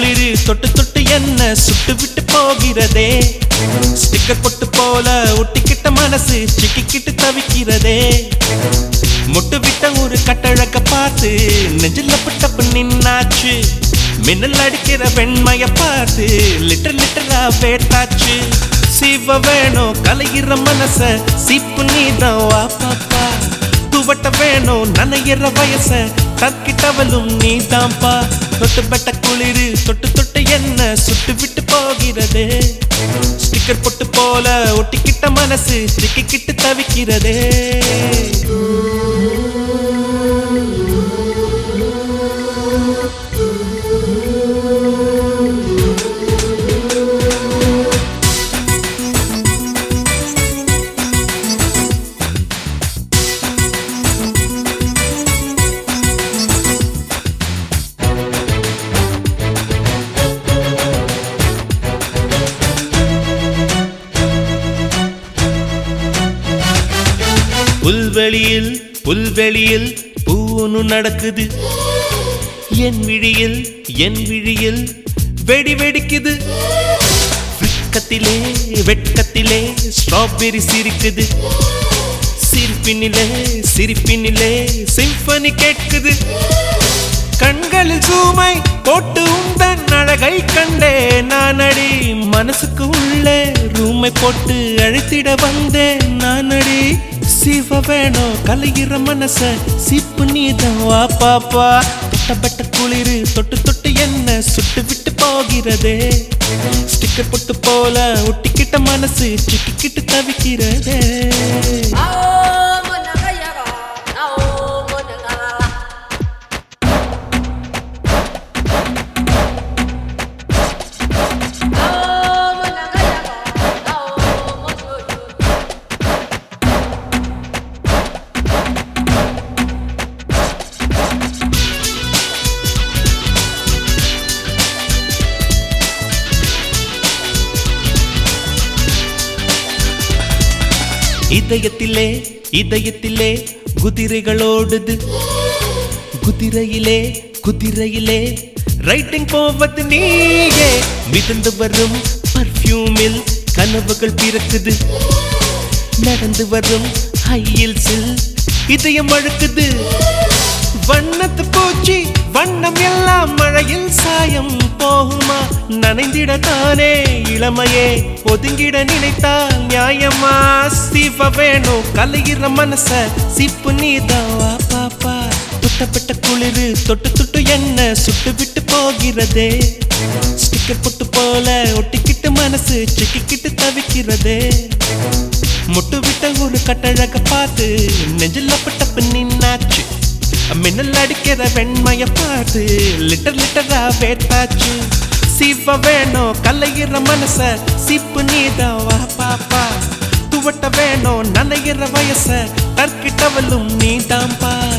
குளிரு தொட்டு தொட்டு என்ன சுட்டு விட்டு போகிறதே ஸ்டிக்கர் பொட்டு போல ஒட்டிக்கிட்ட மனசு சிக்கிக்கிட்டு தவிக்கிறதே முட்டு விட்ட ஒரு கட்டழக பார்த்து நெஞ்சில புட்டப்பு நின்னாச்சு மின்னல் அடிக்கிற வெண்மைய பார்த்து லிட்டர் லிட்டரா வேட்டாச்சு சிவ வேணும் கலையிற மனச சிப்பு நீதான் வா பாப்பா துவட்ட வேணும் நனையிற வயச தக்கிட்டவளும் நீதான்பா தொட்டு பெட்ட குளிரு தொட்டு தொட்டு என்ன சுட்டு விட்டு போகிறதே ஸ்டிக்கர் பொட்டு போல ஒட்டிக்கிட்ட மனசு சிக்கிக்கிட்டு தவிக்கிறதே புல்வெளியில் புல்வெளியில் பூனு நடக்குது என் விழியில் என் விழியில் வெடி வெடிக்குது வெட்கத்திலே வெட்கத்திலே ஸ்ட்ராபெரி சிரிக்குது சிரிப்பினிலே சிரிப்பினிலே சிம்பனி கேட்குது கண்களில் சூமை போட்டு உந்தன் அழகை கண்டே நானடி மனசுக்கு உள்ளே ரூமை போட்டு அழைத்திட வந்தேன் நானடி சிவ வேணும் கலையிற மனச சிப்பு நீதான் வா பாப்பா தொட்டப்பட்ட குளிரு தொட்டு தொட்டு என்ன சுட்டு விட்டு போகிறதே ஸ்டிக்கர் பொட்டு போல ஒட்டிக்கிட்ட மனசு சிக்கிக்கிட்டு தவிக்கிறதே 나오면 나가야가 나오면 나가라 나오면 나가야가 나오면 나가라 இதயத்திலே இதயத்திலே குதிரைகள் ஓடுது குதிரையிலே குதிரையிலே ரைட்டிங் போவது நீயே மிதந்து வரும் பர்ஃப்யூமில் கனவுகள் பிறக்குது நடந்து வரும் ஹையில்ஸில் இதயம் அழுக்குது வண்ணத்து பூச்சி வண்ணம் எல்லாம் மழையில் சாயம் போகுமா நனைந்திட தானே இளமையே ஒதுங்கிட நினைத்தால் நியாயமா சிவ வேணும் கலையிற மனச சிப்பு நீதாவா பாப்பா துட்டப்பட்ட குளிரு தொட்டு தொட்டு என்ன சுட்டு விட்டு போகிறதே ஸ்டிக்கர் பொட்டு போல ஒட்டிக்கிட்டு மனசு சிக்கிக்கிட்டு தவிக்கிறதே முட்டு விட்ட ஒரு கட்டழக பார்த்து நெஞ்சில் பட்டப்பு நின்னாச்சு மின்னல் அடிக்கிற வெண்மைய பார்த்து லிட்டர் லிட்டரா வேட்டாச்சு சிவ வேணும் கலையிற மனச சிப்பு நீதான் வா பாப்பா துவட்ட வேணும் நனையிற வயச தற்கிட்டவளும் நீதான்பா